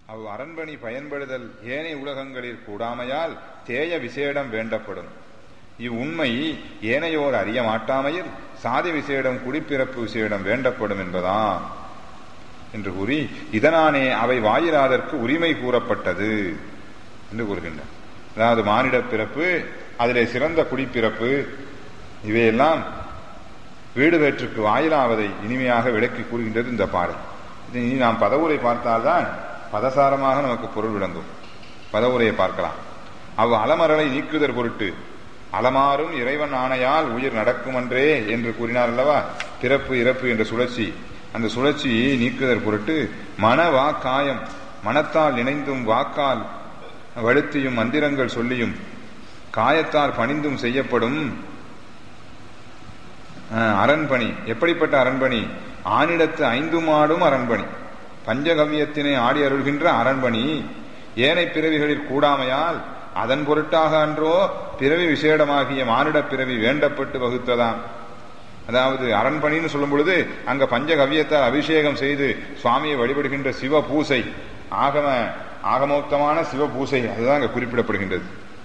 அவ் அரண்மனை பயன்படுதல் ஏனைய உலகங்களில் கூடாமையால் தேய விசேடம் வேண்டப்படும் இவ்வுண்மை ஏனையோர் அறிய மாட்டாமையில் சாதி விசேடம் குடிப்பிறப்பு விசேடம் வேண்டப்படும் என்பதாம் என்று கூறி இதனானே அவை வாயிலாதற்கு உரிமை கூறப்பட்டது என்று கூறுகின்றார் அதாவது மானிட பிறப்பு அதிலே சிறந்த குடிப்பிறப்பு இவையெல்லாம் வீடு வேற்றுக்கு வாயிலாவதை இனிமையாக விளக்கி கூறுகின்றது இந்த பாடல் இது இனி நாம் பதவுரை பார்த்தால்தான் பதசாரமாக நமக்கு பொருள் விளங்கும் பதவுரையை பார்க்கலாம் அவ் அலமரலை நீக்குதற் பொருட்டு அலமாறும் இறைவன் ஆணையால் உயிர் நடக்குமன்றே என்று கூறினார் அல்லவா பிறப்பு இறப்பு என்ற சுழற்சி அந்த சுழற்சியை நீக்குதற் பொருட்டு மன வாக்காயம் மனத்தால் நினைந்தும் வாக்கால் வழுத்தியும் மந்திரங்கள் சொல்லியும் காயத்தால் பணிந்தும் செய்யப்படும் அரண்பணி எப்படிப்பட்ட அரண்பணி ஆனிடத்து ஐந்து மாடும் அரண்பணி பஞ்சகவியத்தினை ஆடி அருள்கின்ற அரண்பணி ஏனை பிறவிகளில் கூடாமையால் அதன் பொருட்டாக அன்றோ பிறவி விசேடமாகிய மானிட பிறவி வேண்டப்பட்டு வகுத்ததாம் அதாவது அரண்பணின்னு சொல்லும் பொழுது அங்க பஞ்சகவியத்தால் அபிஷேகம் செய்து சுவாமியை வழிபடுகின்ற சிவ பூசை ஆகம ஆகமோக்தமான சிவ பூசை அதுதான் அங்க குறிப்பிடப்படுகின்றது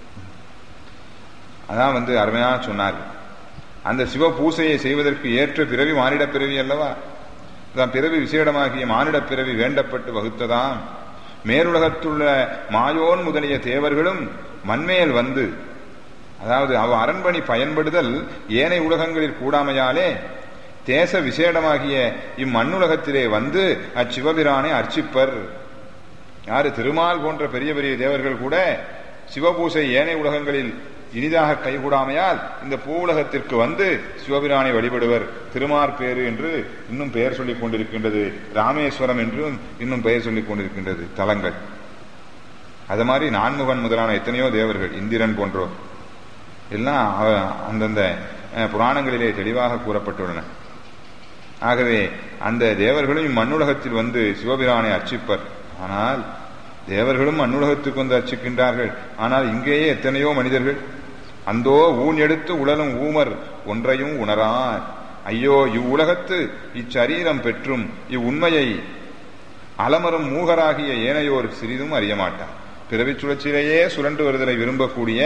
அதான் வந்து அருமையாக சொன்னார் அந்த சிவ பூசையை செய்வதற்கு ஏற்ற பிறவி மானிட பிறவி அல்லவா அதான் பிறவி விசேடமாகிய மானிட பிறவி வேண்டப்பட்டு வகுத்ததாம் மேலுலகத்துள்ள மாயோன் முதலிய தேவர்களும் மண்மேல் வந்து அதாவது அவ அரண்மனை பயன்படுதல் ஏனை உலகங்களில் கூடாமையாலே தேச விசேடமாகிய இம்மண்ணுலகத்திலே வந்து அச்சிவபிரானை அர்ச்சிப்பர் யாரு திருமால் போன்ற பெரிய பெரிய தேவர்கள் கூட சிவபூசை ஏனை உலகங்களில் இனிதாக கைகூடாமையால் இந்த பூவுலகத்திற்கு வந்து சிவபிரானை வழிபடுவர் திருமார் பேரு என்று இன்னும் பெயர் சொல்லிக் கொண்டிருக்கின்றது ராமேஸ்வரம் என்றும் இன்னும் பெயர் சொல்லிக் கொண்டிருக்கின்றது தலங்கள் அது மாதிரி நான்முகன் முதலான எத்தனையோ தேவர்கள் இந்திரன் போன்றோர் எல்லாம் அந்தந்த புராணங்களிலே தெளிவாக கூறப்பட்டுள்ளன ஆகவே அந்த தேவர்களும் இம்மண்ணுலகத்தில் வந்து சிவபிரானை அர்ச்சிப்பர் ஆனால் தேவர்களும் மண்ணுலகத்துக்கு வந்து அர்ச்சிக்கின்றார்கள் ஆனால் இங்கேயே எத்தனையோ மனிதர்கள் அந்தோ ஊன் எடுத்து உழலும் ஊமர் ஒன்றையும் உணரார் ஐயோ இவ்வுலகத்து இச்சரீரம் பெற்றும் இவ்வுண்மையை அலமரும் மூகராகிய ஏனையோர் சிறிதும் அறிய மாட்டார் பிறவிச் சுழற்சியிலேயே சுரண்டு வருதலை விரும்பக்கூடிய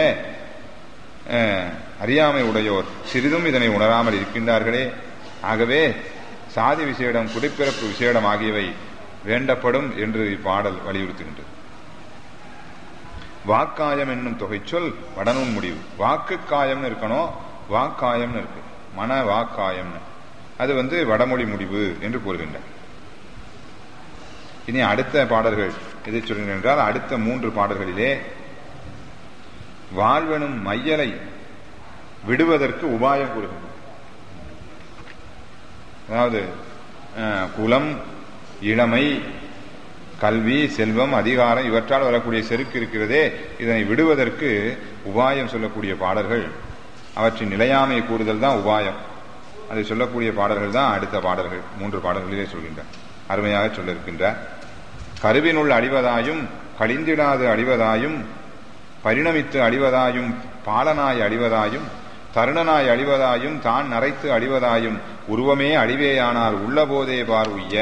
அறியாமை உடையோர் சிறிதும் இதனை உணராமல் இருக்கின்றார்களே ஆகவே சாதி விசேடம் குடிப்பிறப்பு விசேடம் ஆகியவை வேண்டப்படும் என்று இப்பாடல் வலியுறுத்துகின்றது வாக்காயம் என்னும் தொகைச்சொல் வடநூல் முடிவு வாக்கு காயம்னு இருக்கணும் வாக்காயம்னு இருக்கு மன வாக்காயம்னு அது வந்து வடமொழி முடிவு என்று கூறுகின்றன இனி அடுத்த பாடல்கள் எதை சொல்கின்றன என்றால் அடுத்த மூன்று பாடல்களிலே வாழ்வெனும் மையலை விடுவதற்கு உபாயம் கூறுகின்றன அதாவது குலம் இளமை கல்வி செல்வம் அதிகாரம் இவற்றால் வரக்கூடிய செருக்கு இருக்கிறதே இதனை விடுவதற்கு உபாயம் சொல்லக்கூடிய பாடல்கள் அவற்றின் நிலையாமை கூறுதல் தான் உபாயம் அதை சொல்லக்கூடிய பாடல்கள் தான் அடுத்த பாடல்கள் மூன்று பாடல்களிலே சொல்கின்ற அருமையாக சொல்ல இருக்கின்ற கருவினுள் அழிவதாயும் கழிந்திடாது அழிவதாயும் பரிணமித்து அழிவதாயும் பாலனாய் அழிவதாயும் தருணனாய் அழிவதாயும் தான் நரைத்து அழிவதாயும் உருவமே அழிவேயானால் உள்ள போதே பார் உய்ய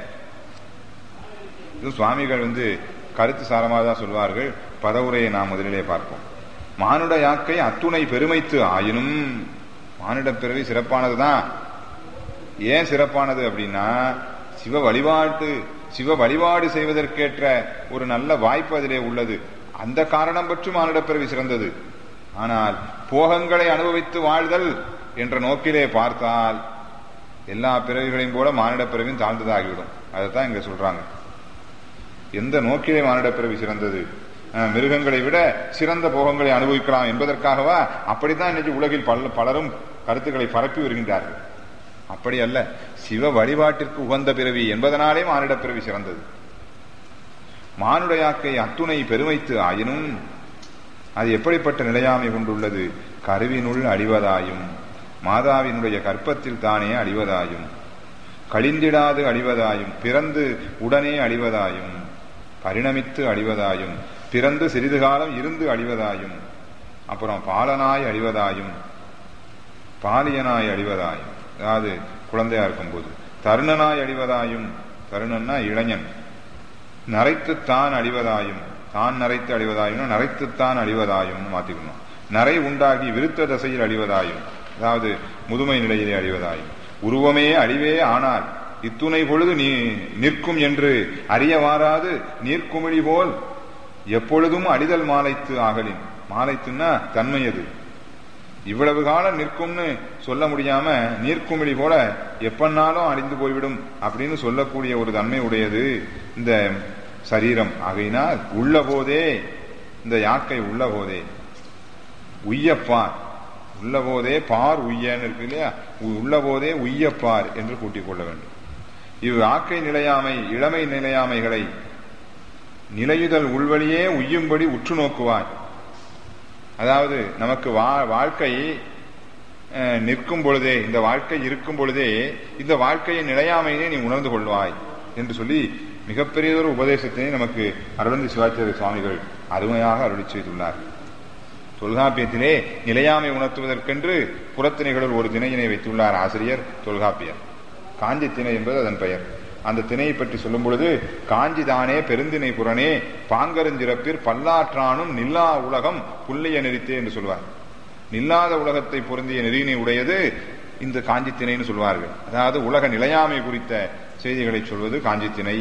இது சுவாமிகள் வந்து கருத்து சாரமாக தான் சொல்வார்கள் பதவுரையை நாம் முதலிலே பார்ப்போம் மானுட யாக்கை அத்துணை பெருமைத்து ஆயினும் மானுட பிறவி சிறப்பானதுதான் ஏன் சிறப்பானது அப்படின்னா சிவ வழிபாட்டு சிவ வழிபாடு செய்வதற்கேற்ற ஒரு நல்ல வாய்ப்பு அதிலே உள்ளது அந்த காரணம் பற்றி மானுட பிறவி சிறந்தது ஆனால் போகங்களை அனுபவித்து வாழ்தல் என்ற நோக்கிலே பார்த்தால் எல்லா பிறவிகளையும் போல மானிட பிறவியும் தாழ்ந்ததாகிவிடும் அதைத்தான் இங்க சொல்றாங்க எந்த நோக்கிலே மானிட பிறவி சிறந்தது மிருகங்களை விட சிறந்த போகங்களை அனுபவிக்கலாம் என்பதற்காகவா அப்படித்தான் இன்னைக்கு உலகில் பல பலரும் கருத்துக்களை பரப்பி வருகின்றார்கள் அப்படி அல்ல சிவ வழிபாட்டிற்கு உகந்த பிறவி என்பதனாலே மானிட பிறவி சிறந்தது மானுடையாக்கை அத்துணை பெருமைத்து ஆயினும் அது எப்படிப்பட்ட நிலையாமை கொண்டுள்ளது கருவினுள் அழிவதாயும் மாதாவினுடைய கற்பத்தில் தானே அழிவதாயும் கழிந்திடாது அழிவதாயும் பிறந்து உடனே அழிவதாயும் பரிணமித்து அழிவதாயும் பிறந்து சிறிது காலம் இருந்து அழிவதாயும் அப்புறம் பாலனாய் அழிவதாயும் பாலியனாய் அழிவதாயும் அதாவது குழந்தையா இருக்கும்போது தருணனாய் அழிவதாயும் தருணன்னா இளைஞன் நரைத்துத்தான் அழிவதாயும் தான் நரைத்து அழிவதாயும் நரைத்துத்தான் அழிவதாயும் மாத்திக்கணும் நரை உண்டாகி விருத்த தசையில் அழிவதாயும் அதாவது முதுமை நிலையிலே அழிவதாயும் உருவமே அழிவே ஆனால் இத்துணை பொழுது நீ நிற்கும் என்று அறியவாராது நீர்க்குமிழி போல் எப்பொழுதும் அடிதல் மாலைத்து ஆகலின் மாலைத்துன்னா தன்மை அது இவ்வளவு காலம் நிற்கும்னு சொல்ல முடியாம நீர்க்குமிழி போல எப்பன்னாலும் அழிந்து போய்விடும் அப்படின்னு சொல்லக்கூடிய ஒரு தன்மை உடையது இந்த சரீரம் ஆகையினால் உள்ள போதே இந்த யாக்கை உள்ள போதே உய்யப்பார் உள்ள போதே பார் உய்யன்னு இருக்கு இல்லையா உள்ள போதே உய்யப்பார் என்று கூட்டிக் கொள்ள வேண்டும் இவ் ஆக்கை நிலையாமை இளமை நிலையாமைகளை நிலையுதல் உள்வழியே உய்யும்படி உற்று நோக்குவாய் அதாவது நமக்கு வாழ்க்கை நிற்கும் பொழுதே இந்த வாழ்க்கை இருக்கும் பொழுதே இந்த வாழ்க்கையின் நிலையாமையினை நீ உணர்ந்து கொள்வாய் என்று சொல்லி மிகப்பெரியதொரு உபதேசத்தினை நமக்கு அருளந்தி சிவாச்சாரிய சுவாமிகள் அருமையாக அருளி செய்துள்ளார் தொல்காப்பியத்திலே நிலையாமை உணர்த்துவதற்கென்று புறத்திணைகளுள் ஒரு திணையினை வைத்துள்ளார் ஆசிரியர் தொல்காப்பியர் காஞ்சி திணை என்பது அதன் பெயர் அந்த திணையை பற்றி சொல்லும் பொழுது காஞ்சி தானே பெருந்திணை புறனே பாங்கருஞ்சிறப்பிற் பல்லாற்றானும் நில்லா உலகம் புள்ளிய நெறித்தே என்று சொல்வார் நில்லாத உலகத்தை பொருந்திய நெறியினை உடையது இந்த காஞ்சி திணைன்னு சொல்வார்கள் அதாவது உலக நிலையாமை குறித்த செய்திகளை சொல்வது காஞ்சி திணை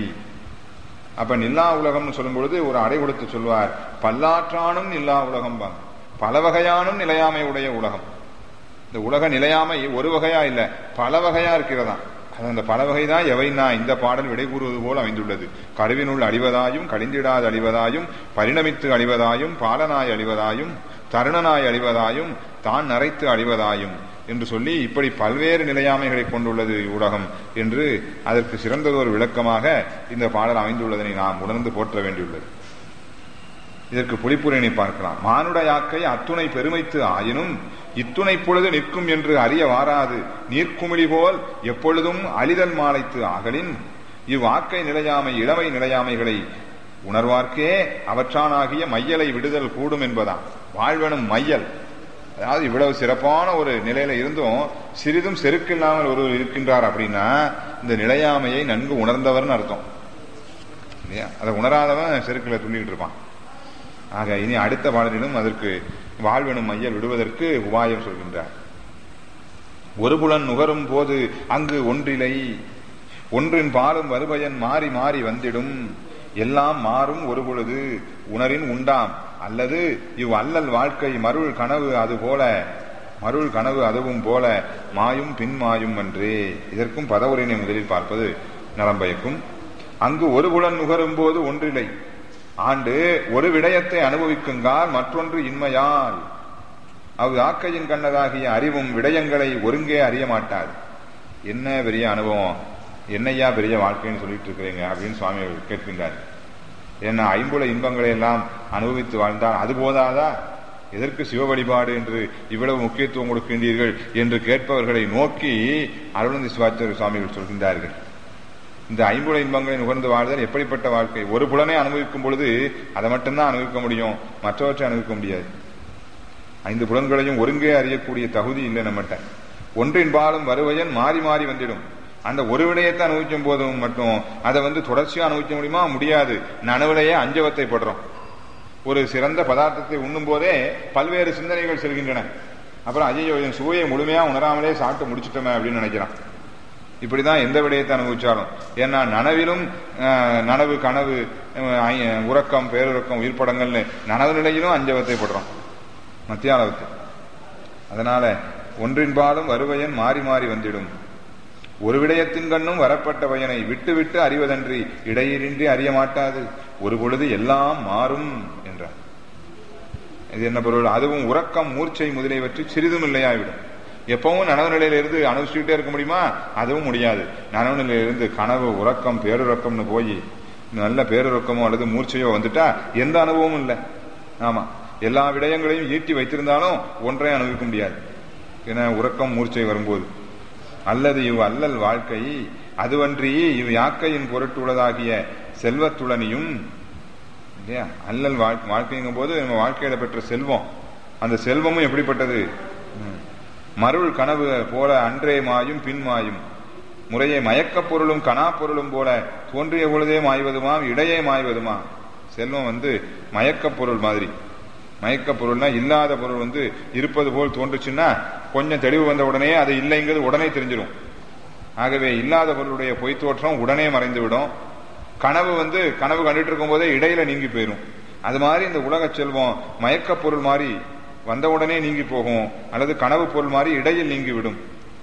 அப்ப நில்லா உலகம்னு சொல்லும் பொழுது ஒரு அடை கொடுத்து சொல்வார் பல்லாற்றானும் நில்லா உலகம் பாங்க பல வகையானும் நிலையாமை உடைய உலகம் இந்த உலக நிலையாமை ஒரு வகையா இல்ல பல வகையா இருக்கிறதா அந்த பல வகைதான் எவைனா இந்த பாடல் விடை கூறுவது போல் அமைந்துள்ளது கருவினுள் அழிவதாயும் கழிந்திடாது அழிவதாயும் பரிணமித்து அழிவதாயும் பாலனாய் அழிவதாயும் தருணனாய் அழிவதாயும் தான் நரைத்து அழிவதாயும் என்று சொல்லி இப்படி பல்வேறு நிலையாமைகளை கொண்டுள்ளது ஊடகம் என்று அதற்கு சிறந்ததொரு விளக்கமாக இந்த பாடல் அமைந்துள்ளதனை நாம் உணர்ந்து போற்ற வேண்டியுள்ளது இதற்கு புலிப்புரையினை பார்க்கலாம் மானுட யாக்கை அத்துணை பெருமைத்து ஆயினும் இத்துணை பொழுது நிற்கும் என்று அறிய வாராது நீர்க்குமிழி போல் எப்பொழுதும் அழிதல் மாலைத்து ஆகலின் இவ்வாக்கை நிலையாமை இளமை நிலையாமைகளை உணர்வார்க்கே அவற்றானாகிய மையலை விடுதல் கூடும் என்பதாம் வாழ்வனும் மையல் அதாவது இவ்வளவு சிறப்பான ஒரு நிலையில இருந்தும் சிறிதும் செருக்கில்லாமல் ஒருவர் இருக்கின்றார் அப்படின்னா இந்த நிலையாமையை நன்கு உணர்ந்தவர்னு அர்த்தம் இல்லையா அதை உணராதவன் செருக்கில் துள்ளிட்டு இருப்பான் ஆக இனி அடுத்த பாடலிலும் அதற்கு வாழ்வெனும் மையல் விடுவதற்கு உபாயம் சொல்கின்றார் ஒரு புலன் நுகரும் போது அங்கு ஒன்றிலை ஒன்றின் பாலும் வருபயன் மாறி மாறி வந்திடும் எல்லாம் மாறும் ஒரு பொழுது உணரின் உண்டாம் அல்லது இவ் அல்லல் வாழ்க்கை மருள் கனவு அது போல மருள் கனவு அதுவும் போல மாயும் பின்மாயும் அன்றே இதற்கும் பதவுரையினை முதலில் பார்ப்பது நலம்பயக்கும் அங்கு ஒரு புலன் நுகரும் போது ஒன்றிலை ஆண்டு ஒரு விடயத்தை அனுபவிக்குங்கால் மற்றொன்று இன்மையால் அவ் ஆக்கையின் கண்ணதாகிய அறிவும் விடயங்களை ஒருங்கே அறிய மாட்டார் என்ன பெரிய அனுபவம் என்னையா பெரிய வாழ்க்கைன்னு சொல்லிட்டு இருக்கிறீங்க அப்படின்னு சுவாமி கேட்கின்றார் ஏன்னா ஐம்புல இன்பங்களை எல்லாம் அனுபவித்து வாழ்ந்தால் அது போதாதா எதற்கு சிவ வழிபாடு என்று இவ்வளவு முக்கியத்துவம் கொடுக்கின்றீர்கள் என்று கேட்பவர்களை நோக்கி அருணந்தி சிவாச்சாரிய சுவாமிகள் சொல்கின்றார்கள் இந்த ஐம்புல இன்பங்களை நுகர்ந்து வாழ்தல் எப்படிப்பட்ட வாழ்க்கை ஒரு புலனை அனுபவிக்கும் பொழுது அதை மட்டும்தான் அனுபவிக்க முடியும் மற்றவற்றை அனுபவிக்க முடியாது ஐந்து புலன்களையும் ஒருங்கே அறியக்கூடிய தகுதி இல்லை நம்மகிட்ட ஒன்றின் பாலும் வருவையன் மாறி மாறி வந்துடும் அந்த ஒரு விடயத்தை அனுபவிக்கும் போதும் மட்டும் அதை வந்து தொடர்ச்சியா அனுபவிக்க முடியுமா முடியாது நனவுலையே அஞ்சவத்தை படுறோம் ஒரு சிறந்த பதார்த்தத்தை உண்ணும் போதே பல்வேறு சிந்தனைகள் செல்கின்றன அப்புறம் ஐயோ என் சுவையை முழுமையா உணராமலே சாப்பிட்டு முடிச்சிட்டோமே அப்படின்னு நினைக்கிறான் இப்படிதான் எந்த விடயத்தை அனுபவிச்சாலும் ஏன்னா நனவிலும் நனவு கனவு உறக்கம் பேருறக்கம் உயிர்ப்படங்கள்னு நனவு நிலையிலும் அஞ்சவத்தை படுறோம் மத்தியாலவத்தை அதனால ஒன்றின்பாலும் வருவையன் மாறி மாறி வந்திடும் ஒரு விடயத்தின் கண்ணும் வரப்பட்ட பயனை விட்டு விட்டு அறிவதன்றி இடையிலின்றி அறிய மாட்டாது ஒரு பொழுது எல்லாம் மாறும் என்றார் இது என்ன பொருள் அதுவும் உறக்கம் மூர்ச்சை முதலியவற்றை சிறிதும் இல்லையாவிடும் எப்பவும் நனவு நிலையிலிருந்து அனுபவிச்சுட்டே இருக்க முடியுமா அதுவும் முடியாது நனவு நிலையிலிருந்து கனவு உறக்கம் பேருறக்கம்னு போய் நல்ல பேருறக்கமோ அல்லது மூர்ச்சையோ வந்துட்டா எந்த அனுபவமும் இல்லை ஆமா எல்லா விடயங்களையும் ஈட்டி வைத்திருந்தாலும் ஒன்றையும் அனுபவிக்க முடியாது ஏன்னா உறக்கம் மூர்ச்சை வரும்போது அல்லது இவ் அல்லல் வாழ்க்கை அதுவன்றி இவ் யாக்கையின் பொருட்டுள்ளதாகிய செல்வத்துளனியும் இல்லையா அல்லல் வாழ்க்கைங்கும் போது நம்ம வாழ்க்கையில பெற்ற செல்வம் அந்த செல்வமும் எப்படிப்பட்டது மருள் கனவு போல அன்றே மாயும் பின் மாயும் முறையே மயக்கப் பொருளும் கனா பொருளும் போல தோன்றிய பொழுதே மாய்வதுமாம் இடையே மாய்வதுமாம் செல்வம் வந்து மயக்கப் பொருள் மாதிரி மயக்க பொருள்னா இல்லாத பொருள் வந்து இருப்பது போல் தோன்றுச்சுன்னா கொஞ்சம் தெளிவு வந்த உடனே அது இல்லைங்கிறது உடனே தெரிஞ்சிடும் ஆகவே இல்லாத பொருளுடைய பொய் தோற்றம் உடனே மறைந்து விடும் கனவு வந்து கனவு கண்டுட்டு இருக்கும் போதே இடையில நீங்கி போயிடும் அது மாதிரி இந்த உலக செல்வம் மயக்க பொருள் மாதிரி வந்த உடனே நீங்கி போகும் அல்லது கனவு பொருள் மாதிரி இடையில் நீங்கி விடும்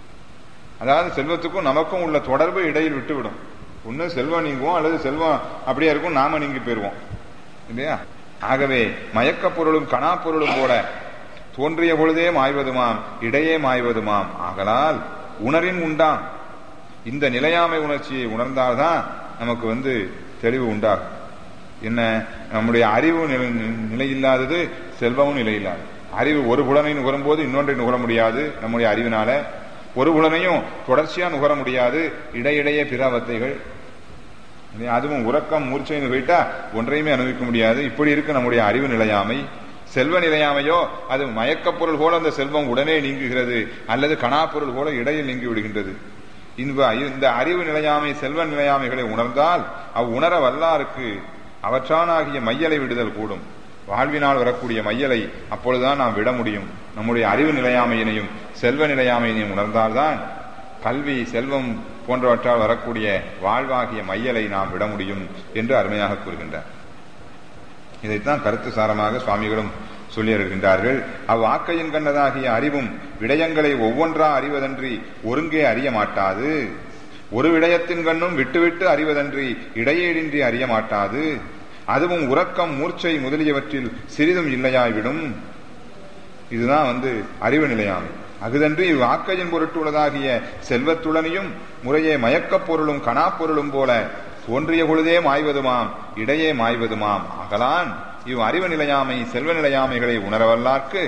அதாவது செல்வத்துக்கும் நமக்கும் உள்ள தொடர்பு இடையில் விட்டு விடும் ஒண்ணு செல்வம் நீங்குவோம் அல்லது செல்வம் அப்படியே இருக்கும் நாம நீங்கி போயிருவோம் இல்லையா ஆகவே மயக்க பொருளும் கனா பொருளும் போல தோன்றிய பொழுதே மாய்வதுமாம் இடையே மாய்வதுமாம் ஆகலால் உணரின் உண்டாம் இந்த நிலையாமை உணர்ச்சியை உணர்ந்தால்தான் நமக்கு வந்து தெளிவு உண்டாகும் என்ன நம்முடைய அறிவு நிலை நிலை இல்லாதது செல்வமும் நிலை இல்லாது அறிவு ஒரு புலனை நுகரும் போது இன்னொன்றை நுகர முடியாது நம்முடைய அறிவினால ஒரு புலனையும் தொடர்ச்சியா நுகர முடியாது இடையிடையே பிறவத்தைகள் அதுவும் உறக்கம் மூர்ச்சைன்னு போயிட்டா ஒன்றையுமே அனுபவிக்க முடியாது இப்படி இருக்கு நம்முடைய அறிவு நிலையாமை செல்வ நிலையாமையோ அது மயக்கப் பொருள் போல அந்த செல்வம் உடனே நீங்குகிறது அல்லது கணாப்பொருள் போல இடையில் நீங்கி விடுகின்றது இந்த இந்த அறிவு நிலையாமை செல்வ நிலையாமைகளை உணர்ந்தால் அவ் உணர வல்லாருக்கு அவற்றானாகிய மையலை விடுதல் கூடும் வாழ்வினால் வரக்கூடிய மையலை அப்பொழுதுதான் நாம் விட முடியும் நம்முடைய அறிவு நிலையாமையினையும் செல்வ நிலையாமையினையும் உணர்ந்தால்தான் கல்வி செல்வம் போன்றவற்றால் வரக்கூடிய வாழ்வாகிய மையலை நாம் விட முடியும் என்று அருமையாக கூறுகின்றார் இதைத்தான் கருத்து சாரமாக சுவாமிகளும் சொல்லியிருக்கின்றார்கள் அவ்வாக்கையின் கண்ணதாகிய அறிவும் விடயங்களை ஒவ்வொன்றா அறிவதன்றி ஒருங்கே அறிய மாட்டாது ஒரு விடயத்தின் கண்ணும் விட்டுவிட்டு அறிவதன்றி இடையேடின்றி அறிய மாட்டாது அதுவும் உறக்கம் மூர்ச்சை முதலியவற்றில் சிறிதும் இல்லையாய்விடும் இதுதான் வந்து அறிவு நிலையாமை அகுதன்றி இவ்வாக்கையின் பொருட்டுள்ளதாகிய செல்வத்துடனையும் முறையே மயக்கப் பொருளும் கணாப்பொருளும் போல தோன்றிய பொழுதே மாய்வதுமாம் இடையே மாய்வதுமாம் ஆகலான் இவ் அறிவு நிலையாமை செல்வ நிலையாமைகளை உணரவல்லார்க்கு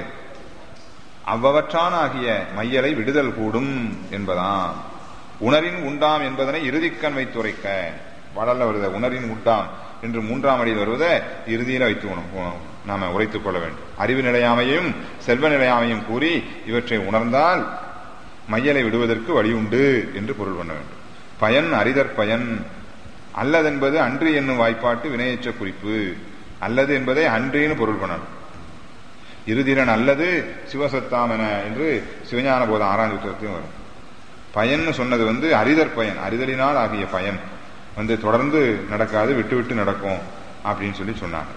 அவ்வவற்றானாகிய மையலை விடுதல் கூடும் என்பதாம் உணரின் உண்டாம் என்பதனை இறுதிக்கண் வைத்துரைக்க வளர்ல வருத உணரின் உண்டாம் என்று மூன்றாம் அடியில் வருவதை இறுதியில வைத்து நாம உரைத்துக் கொள்ள வேண்டும் அறிவு நிலையாமையும் செல்வ நிலையாமையும் கூறி இவற்றை உணர்ந்தால் மையலை விடுவதற்கு வழி உண்டு என்று பொருள் பண்ண வேண்டும் பயன் அறிதற் பயன் அல்லதென்பது அன்று என்னும் வாய்ப்பாட்டு வினையற்ற குறிப்பு அல்லது என்பதை அன்றின்னு பொருள் பண்ணணும் இறுதிரன் அல்லது சிவசத்தாமன என்று சிவஞான போத ஆறாம் சூத்திரத்தையும் வரும் பயன் சொன்னது வந்து அறிதற் பயன் அறிதலினால் ஆகிய பயன் வந்து தொடர்ந்து நடக்காது விட்டு விட்டு நடக்கும் அப்படின்னு சொல்லி சொன்னாங்க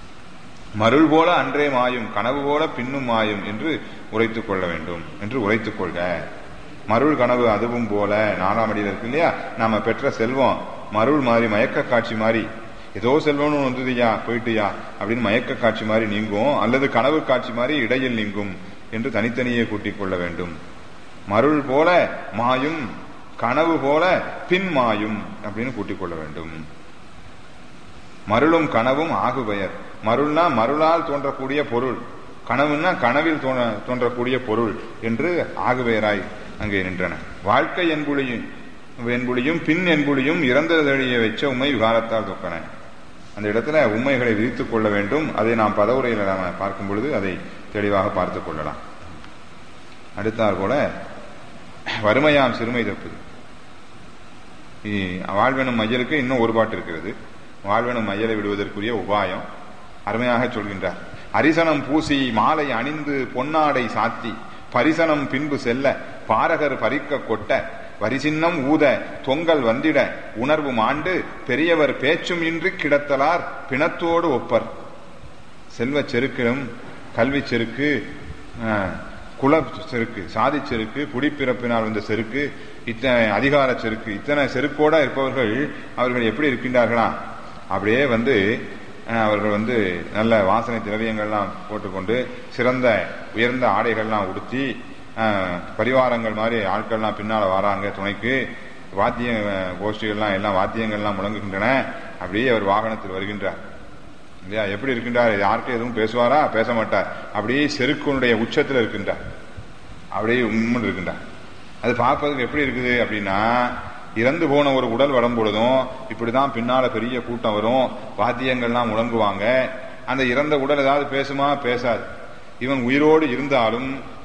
மருள் போல அன்றே மாயும் கனவு போல பின்னும் மாயும் என்று உரைத்துக் கொள்ள வேண்டும் என்று உரைத்துக் கொள்க மருள் கனவு அதுவும் போல நாலாம் அடியில் இருக்கு இல்லையா நாம பெற்ற செல்வம் மருள் மாதிரி மயக்க காட்சி மாதிரி ஏதோ செல்வம்னு வந்ததுயா போயிட்டுயா அப்படின்னு மயக்க காட்சி மாதிரி நீங்கும் அல்லது கனவு காட்சி மாதிரி இடையில் நீங்கும் என்று தனித்தனியே கூட்டிக் கொள்ள வேண்டும் மருள் போல மாயும் கனவு போல பின் மாயும் அப்படின்னு கூட்டிக் கொள்ள வேண்டும் மருளும் கனவும் ஆகு பெயர் மருள்னா மருளால் தோன்றக்கூடிய பொருள் கனவுன்னா கனவில் தோன்றக்கூடிய பொருள் என்று ஆகு பெயராய் அங்கே நின்றன வாழ்க்கை என்புளியும் என்புளியும் பின் என்புளியும் இறந்ததழிய வெச்ச உண்மை விகாரத்தால் தொக்கன அந்த இடத்துல உண்மைகளை விதித்துக் கொள்ள வேண்டும் அதை நாம் பதவுரையில் நாம் பார்க்கும் பொழுது அதை தெளிவாக பார்த்துக் கொள்ளலாம் அடுத்தார் போல வறுமையாம் சிறுமை தப்புது வாழ்வெனும் மையலுக்கு இன்னும் ஒரு பாட்டு இருக்கிறது வாழ்வெனும் மையலை விடுவதற்குரிய உபாயம் அருமையாக சொல்கின்றார் அரிசனம் பூசி மாலை அணிந்து பொன்னாடை சாத்தி பரிசனம் பின்பு செல்ல பாரகர் பறிக்க கொட்ட வரிசின்னம் ஊத தொங்கல் வந்திட உணர்வு மாண்டு பெரியவர் பேச்சும் இன்றி கிடத்தலார் பிணத்தோடு ஒப்பர் செல்வ செருக்கிலும் கல்வி செருக்கு குல செருக்கு சாதி செருக்கு குடிப்பிறப்பினால் வந்த செருக்கு இத்தனை அதிகார செருக்கு இத்தனை செருக்கோட இருப்பவர்கள் அவர்கள் எப்படி இருக்கின்றார்களா அப்படியே வந்து அவர்கள் வந்து நல்ல வாசனை திரவியங்கள்லாம் போட்டுக்கொண்டு சிறந்த உயர்ந்த ஆடைகள்லாம் உடுத்தி பரிவாரங்கள் மாதிரி ஆட்கள்லாம் பின்னால வராங்க துணைக்கு வாத்திய கோஷ்டிகள்லாம் எல்லாம் வாத்தியங்கள்லாம் முழங்குகின்றன அப்படியே அவர் வாகனத்தில் வருகின்றார் இல்லையா எப்படி இருக்கின்றார் யாருக்கும் எதுவும் பேசுவாரா பேச மாட்டார் அப்படியே செருக்குனுடைய உச்சத்தில் இருக்கின்றார் அப்படியே உண்மை இருக்கின்றார் அது பார்ப்பதுக்கு எப்படி இருக்குது அப்படின்னா இறந்து போன ஒரு உடல் வரும் பொழுதும் இப்படிதான் பின்னால பெரிய கூட்டம் வரும் வாத்தியங்கள்லாம் முழங்குவாங்க அந்த இறந்த உடல் ஏதாவது பேசுமா பேசாது இவன் உயிரோடு இருந்தாலும்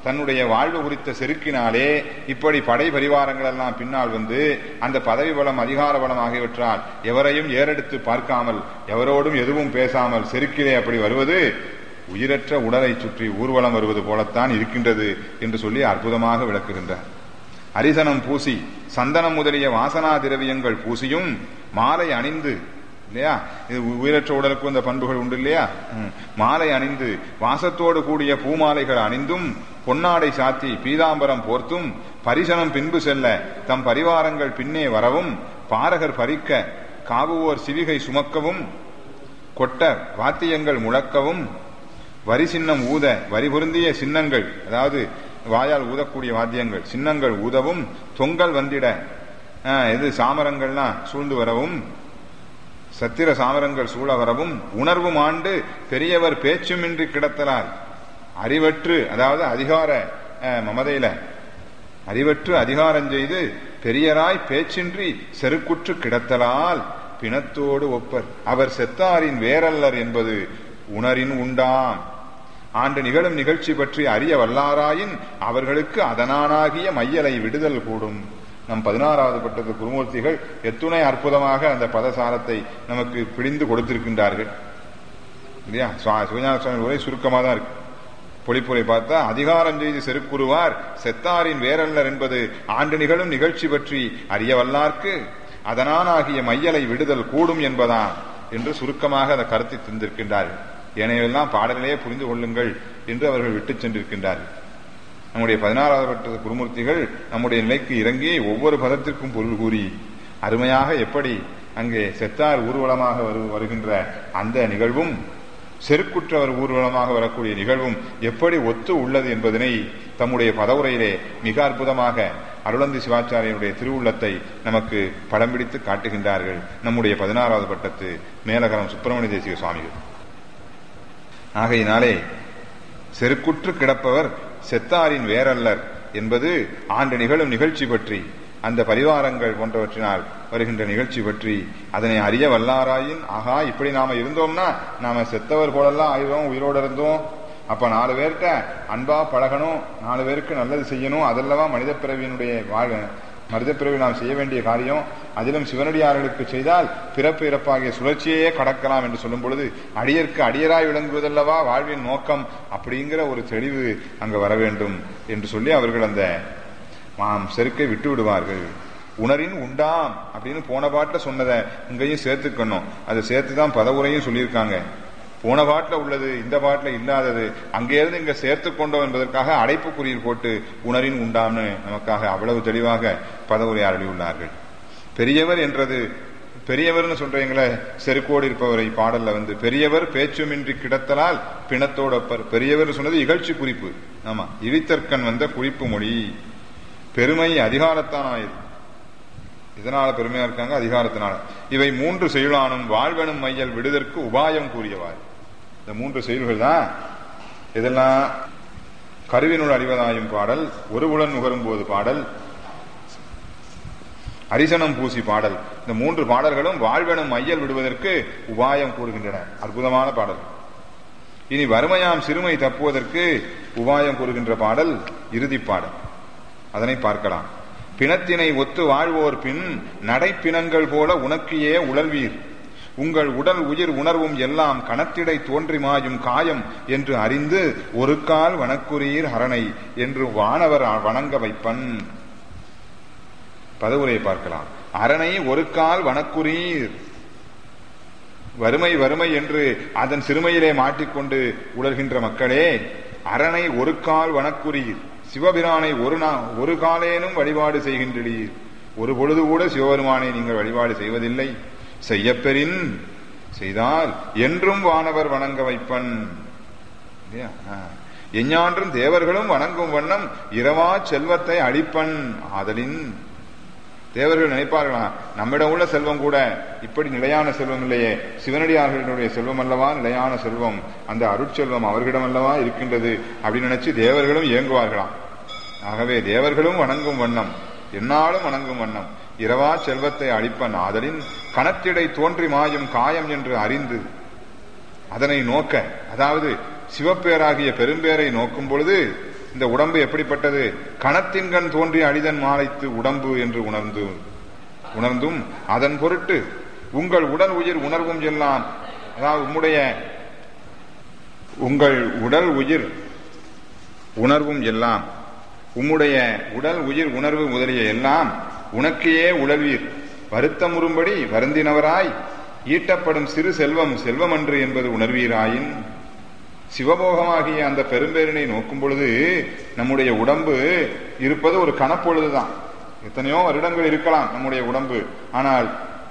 தன்னுடைய வாழ்வு குறித்த செருக்கினாலே இப்படி படை பரிவாரங்கள் எல்லாம் பின்னால் வந்து அந்த பதவி பலம் அதிகார பலம் ஆகியவற்றால் எவரையும் ஏறெடுத்து பார்க்காமல் எவரோடும் எதுவும் பேசாமல் செருக்கிலே அப்படி வருவது உயிரற்ற உடலை சுற்றி ஊர்வலம் வருவது போலத்தான் இருக்கின்றது என்று சொல்லி அற்புதமாக விளக்குகின்றார் அரிசனம் பூசி சந்தனம் முதலிய வாசனா திரவியங்கள் பூசியும் மாலை அணிந்து இல்லையா இது உயிரற்ற உடலுக்கு இந்த பண்புகள் உண்டு இல்லையா ம். மாலை அணிந்து வாசத்தோடு கூடிய பூமாலைகள் அணிந்தும் பொன்னாடை சாத்தி பீதாம்பரம் போர்த்தும் பரிசனம் பின்பு செல்ல தம் பரிவாரங்கள் பின்னே வரவும் பாரகர் பறிக்க காவுவோர் சிவிகை சுமக்கவும் கொட்ட வாத்தியங்கள் முழக்கவும் வரி சின்னம் ஊத வரி பொருந்திய சின்னங்கள் அதாவது வாயால் ஊதக்கூடிய வாத்தியங்கள் சின்னங்கள் ஊதவும் தொங்கல் வந்திட ஆஹ், இது சாமரங்கள்லாம் சூழ்ந்து வரவும் சத்திர சாமரங்கள் சூழ வரவும் உணர்வும் ஆண்டு பெரியவர் பேச்சுமின்றி கிடத்தலால் அறிவற்று அதாவது அதிகார அஹ், மமதையில அறிவற்று அதிகாரம் செய்து பெரியராய் பேச்சின்றி செருக்குற்று கிடத்தலால் பிணத்தோடு ஒப்பர் அவர் செத்தாரின் வேரல்லர் என்பது உணரின் உண்டாம் ஆண்டு நிகழும் நிகழ்ச்சி பற்றி அறிய வல்லாராயின் அவர்களுக்கு அதனானாகிய மையலை விடுதல் கூடும் நம் பதினாறாவது பட்டத்து குருமூர்த்திகள் எத்துணை அற்புதமாக அந்த பதசாரத்தை நமக்கு பிடிந்து கொடுத்திருக்கின்றார்கள் இல்லையா சுவா- சிவஞான சுவாமி உரை சுருக்கமாக தான் இருக்கு பொழிப்புரை பார்த்தா அதிகாரம் செய்து செருக்குருவார் செத்தாரின் வேரல்லர் என்பது ஆண்டு நிகழும் நிகழ்ச்சி பற்றி அறிய வல்லார்க்கு அதனானாகிய மையலை விடுதல் கூடும் என்பதாம் என்று சுருக்கமாக அந்த கருத்தை தந்திருக்கின்றார்கள் ஏனையெல்லாம் பாடலிலே புரிந்து கொள்ளுங்கள் என்று அவர்கள் விட்டுச் சென்றிருக்கின்றார்கள் நம்முடைய பதினாறாவது பட்ட குருமூர்த்திகள் நம்முடைய நிலைக்கு இறங்கி ஒவ்வொரு பதத்திற்கும் பொருள் கூறி அருமையாக எப்படி அங்கே செத்தார் ஊர்வலமாக வரு வருகின்ற அந்த நிகழ்வும் செருக்குற்றவர் ஊர்வலமாக வரக்கூடிய நிகழ்வும் எப்படி ஒத்து உள்ளது என்பதனை தம்முடைய பதவுரையிலே மிக அற்புதமாக அருளந்தி சிவாச்சாரியனுடைய திருவுள்ளத்தை நமக்கு படம் பிடித்து காட்டுகின்றார்கள் நம்முடைய பதினாறாவது பட்டத்து மேலகரம் சுப்பிரமணிய தேசிக சுவாமிகள் ஆகையினாலே செருக்குற்று கிடப்பவர் செத்தாரின் வேரல்லர் என்பது ஆண்டு நிகழும் நிகழ்ச்சி பற்றி அந்த பரிவாரங்கள் போன்றவற்றினால் வருகின்ற நிகழ்ச்சி பற்றி அதனை அறிய வல்லாராயின் ஆகா இப்படி நாம இருந்தோம்னா நாம செத்தவர் போலெல்லாம் ஆயிரோம் உயிரோடு இருந்தோம் அப்ப நாலு பேர்கிட்ட அன்பா பழகணும் நாலு பேருக்கு நல்லது செய்யணும் அதல்லவா மனித பிறவியினுடைய வாழ் மனித பிறவி நாம் செய்ய வேண்டிய காரியம் அதிலும் சிவனடியார்களுக்கு செய்தால் பிறப்பு இறப்பாகிய சுழற்சியே கடக்கலாம் என்று சொல்லும் பொழுது அடியர்க்கு அடியராய் விளங்குவதல்லவா வாழ்வின் நோக்கம் அப்படிங்கிற ஒரு தெளிவு அங்க வர வேண்டும் என்று சொல்லி அவர்கள் அந்த மாம் செருக்கை விட்டு விடுவார்கள் உணரின் உண்டாம் அப்படின்னு போன பாட்டில் சொன்னதை இங்கேயும் சேர்த்துக்கணும் அதை சேர்த்து தான் பதவுரையும் சொல்லியிருக்காங்க போன பாட்டில் உள்ளது இந்த பாட்டில் இல்லாதது அங்கேயிருந்து இங்க சேர்த்து கொண்டோம் என்பதற்காக அடைப்புக்குறியில் போட்டு உணரின் உண்டாம்னு நமக்காக அவ்வளவு தெளிவாக பதவுரை அருளியுள்ளார்கள் பெரியவர் என்றது பெரியவர்னு சொல்றீங்களே செருக்கோடு இருப்பவரை பாடல்ல வந்து பெரியவர் பேச்சுமின்றி கிடத்தலால் பிணத்தோடப்பர் பெரியவர் சொன்னது இகழ்ச்சி குறிப்பு ஆமா இழித்தற்கண் வந்த குறிப்பு மொழி பெருமை அதிகாரத்தான் ஆயுது இதனால பெருமையா இருக்காங்க அதிகாரத்தினால இவை மூன்று செயலானும் வாழ்வனும் மையல் விடுதற்கு உபாயம் கூறியவார் இந்த மூன்று செயல்கள் தான் இதெல்லாம் கருவினுள் அறிவதாயும் பாடல் ஒரு புலன் நுகரும் போது பாடல் அரிசனம் பூசி பாடல் இந்த மூன்று பாடல்களும் வாழ்வெனும் மையல் விடுவதற்கு உபாயம் கூறுகின்றன அற்புதமான பாடல் இனி வறுமையாம் சிறுமை தப்புவதற்கு உபாயம் கூறுகின்ற பாடல் இறுதி பாடல் அதனை பார்க்கலாம் பிணத்தினை ஒத்து வாழ்வோர் பின் நடைப்பிணங்கள் போல உனக்கியே உழல்வீர் உங்கள் உடல் உயிர் உணர்வும் எல்லாம் கணத்திடை தோன்றி மாயும் காயம் என்று அறிந்து ஒரு கால் வனக்குறீர் ஹரணை என்று வானவர் வணங்க வைப்பன் பதவுரையை பார்க்கலாம் அரணை ஒரு கால் வனக்குறீர் வறுமை வறுமை என்று அதன் சிறுமையிலே மாட்டிக்கொண்டு உழல்கின்ற மக்களே அரணை ஒரு கால் வனக்குறீர் சிவபிரானை ஒரு நா ஒரு காலேனும் வழிபாடு செய்கின்றீர் ஒரு பொழுது கூட சிவபெருமானை நீங்கள் வழிபாடு செய்வதில்லை செய்யப்பெறின் செய்தால் என்றும் வானவர் வணங்க வைப்பன் இல்லையா? ஆ. எஞ்ஞான்றும் தேவர்களும் வணங்கும் வண்ணம் இரவா செல்வத்தை அளிப்பன் ஆதலின் தேவர்கள் நினைப்பார்களாம் நம்மிடம் உள்ள செல்வம் கூட இப்படி நிலையான செல்வம் இல்லையே சிவனடியார்களுடைய செல்வம் அல்லவா நிலையான செல்வம் அந்த அருட்செல்வம் அவர்களிடம் அல்லவா இருக்கின்றது அப்படின்னு நினைச்சு தேவர்களும் இயங்குவார்களாம் ஆகவே தேவர்களும் வணங்கும் வண்ணம் என்னாலும் வணங்கும் வண்ணம் இரவா செல்வத்தை அளிப்பன் ஆதலின் கணத்திடை தோன்றி மாயும் காயம் என்று அறிந்து அதனை நோக்க அதாவது சிவப்பேராகிய பெரும்பேரை நோக்கும் பொழுது இந்த உடம்பு எப்படிப்பட்டது கணத்தின் கண் தோன்றி அடிதன் மாலைத்து உடம்பு என்று உணர்ந்து உணர்ந்தும் அதன் பொருட்டு உங்கள் உடல் உயிர் உணர்வும் எல்லாம் அதாவது உம்முடைய உங்கள் உடல் உயிர் உணர்வும் எல்லாம் உம்முடைய உடல் உயிர் உணர்வு முதலிய எல்லாம் உனக்கையே உழல்வீர் வருத்தமுறும்படி வருந்தினவராய் ஈட்டப்படும் சிறு செல்வம் செல்வமன்று என்பது உணர்வீராயின் சிவபோகமாகிய அந்த பெரும்பேரினை நோக்கும் பொழுது நம்முடைய உடம்பு இருப்பது ஒரு கணப்பொழுதுதான் எத்தனையோ வருடங்கள் இருக்கலாம் நம்முடைய உடம்பு ஆனால்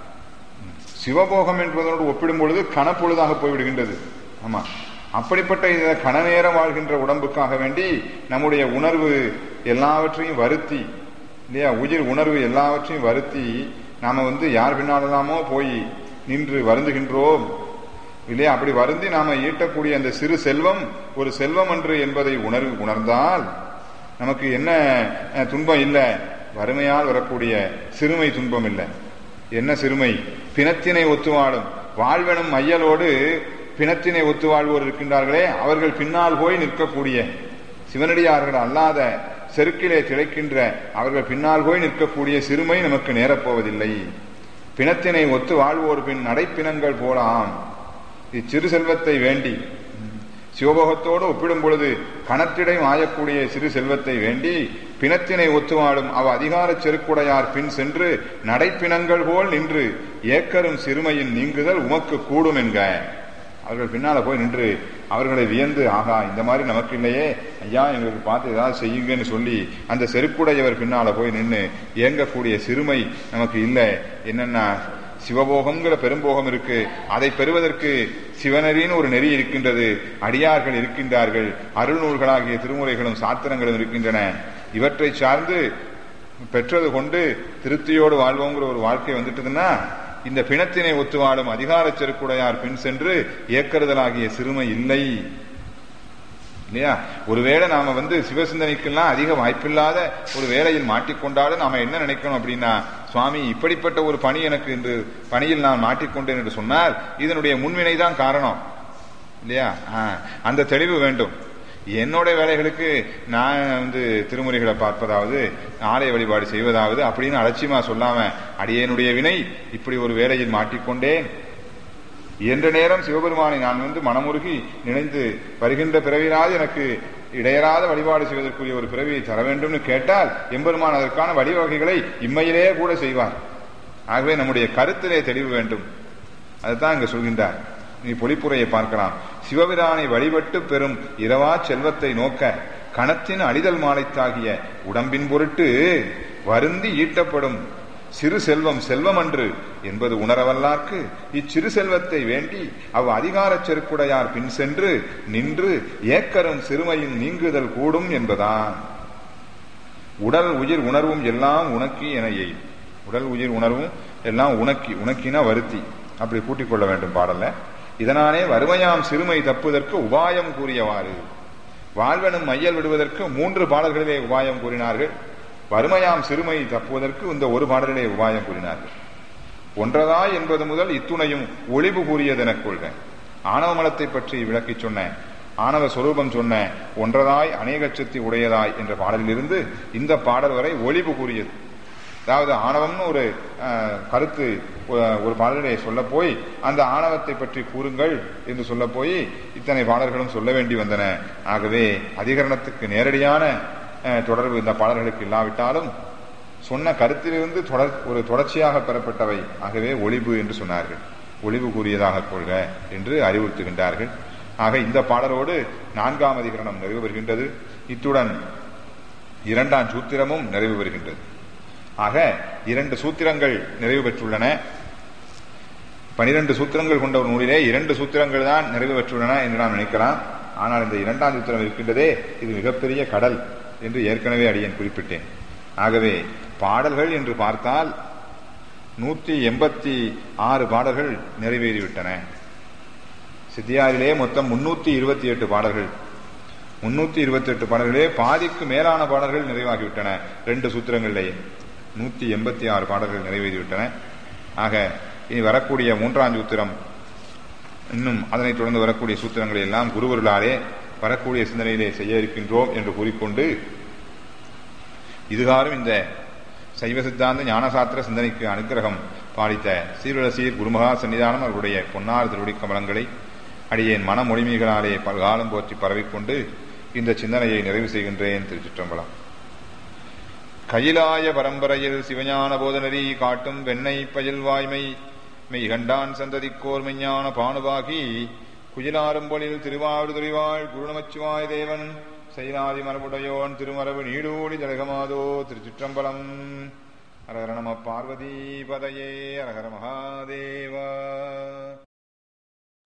சிவபோகம் என்பதனோடு ஒப்பிடும் பொழுது கணப்பொழுதாக போய்விடுகின்றது ஆமா அப்படிப்பட்ட இந்த கண நேரம் வாழ்கின்ற உடம்புக்காக வேண்டி நம்முடைய உணர்வு எல்லாவற்றையும் வருத்தி இல்லையா உயிர் உணர்வு எல்லாவற்றையும் வருத்தி நாம வந்து யார் பின்னாலெல்லாமோ போய் நின்று வருந்துகின்றோம் இல்லையா அப்படி வருந்தி நாம ஈட்டக்கூடிய அந்த சிறு செல்வம் ஒரு செல்வம் என்று என்பதை உணர்வு உணர்ந்தால் நமக்கு என்ன அஹ், துன்பம் இல்லை வறுமையால் வரக்கூடிய சிறுமை துன்பம் இல்லை என்ன சிறுமை பிணத்தினை ஒத்துவாடும் வாழ்வெனும் மையலோடு பிணத்தினை ஒத்து வாழ்வோர் இருக்கின்றார்களே அவர்கள் பின்னால் போய் நிற்கக்கூடிய சிவனடியார்கள் அல்லாத செருக்கிலே திளைக்கின்ற அவர்கள் பின்னால் போய் நிற்கக்கூடிய சிறுமை நமக்கு நேரப்போவதில்லை பிணத்தினை ஒத்து வாழ்வோர் பின் நடைப்பிணங்கள் போலாம் இச்சிறு செல்வத்தை வேண்டி சிவபோகத்தோடு ஒப்பிடும் பொழுது கணத்திடை மாயக்கூடிய சிறு செல்வத்தை வேண்டி பிணத்தினை ஒத்துவாடும் அவ அதிகாரச் செருக்குடையார் பின் சென்று நடைப்பிணங்கள் போல் நின்று ஏக்கரும் சிறுமையின் நீங்குதல் உமக்கு கூடும் என்க அவர்கள் பின்னால போய் நின்று அவர்களை வியந்து ஆகா இந்த மாதிரி நமக்கு இல்லையே ஐயா எங்களுக்கு பார்த்து ஏதாவது செய்யுங்கன்னு சொல்லி அந்த செருக்குடையவர் பின்னால போய் நின்று இயங்கக்கூடிய சிறுமை நமக்கு இல்லை என்னன்னா சிவபோகம்ங்கிற பெரும்போகம் இருக்கு அதை பெறுவதற்கு சிவனரின்னு ஒரு நெறி இருக்கின்றது அடியார்கள் இருக்கின்றார்கள் அருள் நூல்களாகிய திருமுறைகளும் சாத்திரங்களும் இருக்கின்றன இவற்றை சார்ந்து பெற்றது கொண்டு திருப்தியோடு வாழ்வோங்கிற ஒரு வாழ்க்கை வந்துட்டதுன்னா இந்த பிணத்தினை ஒத்து வாழும் அதிகாரச் செருக்குடையார் பின் சென்று ஏக்கறுதலாகிய சிறுமை இல்லை இல்லையா ஒருவேளை நாம வந்து சிவசிந்தனைக்கெல்லாம் அதிக வாய்ப்பில்லாத ஒரு வேலையில் மாட்டிக்கொண்டாலும் நாம என்ன நினைக்கணும் அப்படின்னா சுவாமி இப்படிப்பட்ட ஒரு பணி எனக்கு இன்று பணியில் நான் மாட்டிக்கொண்டேன் என்று சொன்னால் இதனுடைய முன்வினை தான் காரணம் இல்லையா ஆ, அந்த தெளிவு வேண்டும் என்னோட வேலைகளுக்கு நான் வந்து திருமுறைகளை பார்ப்பதாவது ஆலய வழிபாடு செய்வதாவது அப்படின்னு அலட்சியமா சொல்லாம அடியேனுடைய வினை இப்படி ஒரு வேலையில் மாட்டிக்கொண்டேன் என்ற நேரம் சிவபெருமானை நான் வந்து மனமுருகி நினைந்து வருகின்ற பிறவியாவது எனக்கு இடையராத வழிபாடு செய்வதற்குரிய ஒரு பிறவியை தர வேண்டும்னு கேட்டால் எம்பெருமான் அதற்கான வழிவகைகளை இம்மையிலேயே கூட செய்வார் ஆகவே நம்முடைய கருத்திலே தெளிவு வேண்டும் அதுதான் இங்க சொல்கின்றார் நீ பொழிப்புரையை பார்க்கலாம் சிவபிரானை வழிபட்டு பெறும் இரவா செல்வத்தை நோக்க கணத்தின் அழிதல் மாலைத்தாகிய உடம்பின் பொருட்டு வருந்தி ஈட்டப்படும் சிறு செல்வம் செல்வமன்று என்பது உணரவல்லார்க்கு இச்சிறு செல்வத்தை வேண்டி அவ் அதிகாரச் செருக்குடையார் பின் சென்று நின்று ஏக்கரும் சிறுமையின் நீங்குதல் கூடும் என்பதான் உடல் உயிர் உணர்வும் எல்லாம் உனக்கி என எய்ம் உடல் உயிர் உணர்வும் எல்லாம் உனக்கி உனக்கினா வருத்தி அப்படி கூட்டிக் கொள்ள வேண்டும் பாடல்ல இதனாலே வறுமையாம் சிறுமை தப்புவதற்கு உபாயம் கூறியவாறு வாழ்வெனும் மையல் விடுவதற்கு மூன்று பாடல்களிலே உபாயம் கூறினார்கள் வறுமையாம் சிறுமை தப்புவதற்கு இந்த ஒரு பாடலிலே உபாயம் கூறினார்கள் ஒன்றதாய் என்பது முதல் இத்துணையும் ஒளிவு கூறியதெனக் கொள்க ஆணவ மலத்தை பற்றி விளக்கிச் சொன்ன ஆணவ சொரூபம் சொன்ன ஒன்றதாய் அநேகச்சத்தி உடையதாய் என்ற பாடலிலிருந்து இந்த பாடல் வரை ஒளிவு கூறியது அதாவது ஆணவம்னு ஒரு அஹ், கருத்து அஹ், ஒரு பாடலிலே சொல்ல போய் அந்த ஆணவத்தை பற்றி கூறுங்கள் என்று சொல்ல போய் இத்தனை பாடல்களும் சொல்ல வேண்டி வந்தன ஆகவே அதிகரணத்துக்கு நேரடியான அஹ், தொடர்பு இந்த பாடல்களுக்கு இல்லாவிட்டாலும் சொன்ன கருத்திலிருந்து தொடர் ஒரு தொடர்ச்சியாக பெறப்பட்டவை ஆகவே ஒளிவு என்று சொன்னார்கள் ஒளிவு கூறியதாக கொள்க என்று அறிவுறுத்துகின்றார்கள் ஆக இந்த பாடலோடு நான்காம் அதிகரணம் நிறைவு பெறுகின்றது இத்துடன் இரண்டாம் சூத்திரமும் நிறைவு பெறுகின்றது ஆக இரண்டு சூத்திரங்கள் நிறைவு பெற்றுள்ளன பனிரெண்டு சூத்திரங்கள் கொண்ட ஒரு நூலிலே இரண்டு சூத்திரங்கள் தான் நிறைவு பெற்றுள்ளன என்று நாம் நினைக்கலாம் ஆனால் இந்த இரண்டாம் சூத்திரம் இருக்கின்றதே இது மிகப்பெரிய கடல் என்று ஏற்கனவே அடியேன் குறிப்பிட்டேன் ஆகவே பாடல்கள் என்று பார்த்தால் நூற்றி எண்பத்தி ஆறு பாடல்கள் நிறைவேறிவிட்டன சித்தியாரிலே மொத்தம் முன்னூத்தி இருபத்தி எட்டு பாடல்கள் முன்னூத்தி இருபத்தி எட்டு பாடல்களே பாதிக்கு மேலான பாடல்கள் நிறைவாகிவிட்டன ரெண்டு சூத்திரங்களிலேயே நூத்தி எண்பத்தி ஆறு பாடல்கள் நிறைவேறிவிட்டன ஆக இனி வரக்கூடிய மூன்றாம் சூத்திரம் இன்னும் அதனைத் தொடர்ந்து வரக்கூடிய சூத்திரங்களை எல்லாம் குருவருளாலே வரக்கூடிய சிந்தனையிலே செய்ய இருக்கின்றோம் என்று கூறிக்கொண்டு இதுகாரும் இந்த சைவ சித்தாந்த ஞானசாத்திர சிந்தனைக்கு அனுக்கிரகம் பாலித்த சீர்வரசீர் குருமகா சன்னிதானம் அவர்களுடைய பொன்னார் திருவடி கமலங்களை அடியேன் மன மொழிமைகளாலே பல்காலம் போற்றி பரவிக்கொண்டு இந்த சிந்தனையை நிறைவு செய்கின்றேன் திருச்சிற்றம்பலம் கையிலாய பரம்பரையில் சிவஞான போதனரி காட்டும் வெண்ணெய் பயில் வாய்மை மெய்கண்டான் சந்ததிக்கோர் மெஞ்ஞான பானுவாகி குயிலாரும்பொழில் திருவாவூதுரிவாள் குருநமச்சிவாய் தேவன் செயலாதி மரபுடையோன் திருமரபு நீடூடி ஜலகமாதோ திருச்சிற்றம்பலம் ஹரஹர நம பார்வதி பதையே ஹரஹர மகாதேவா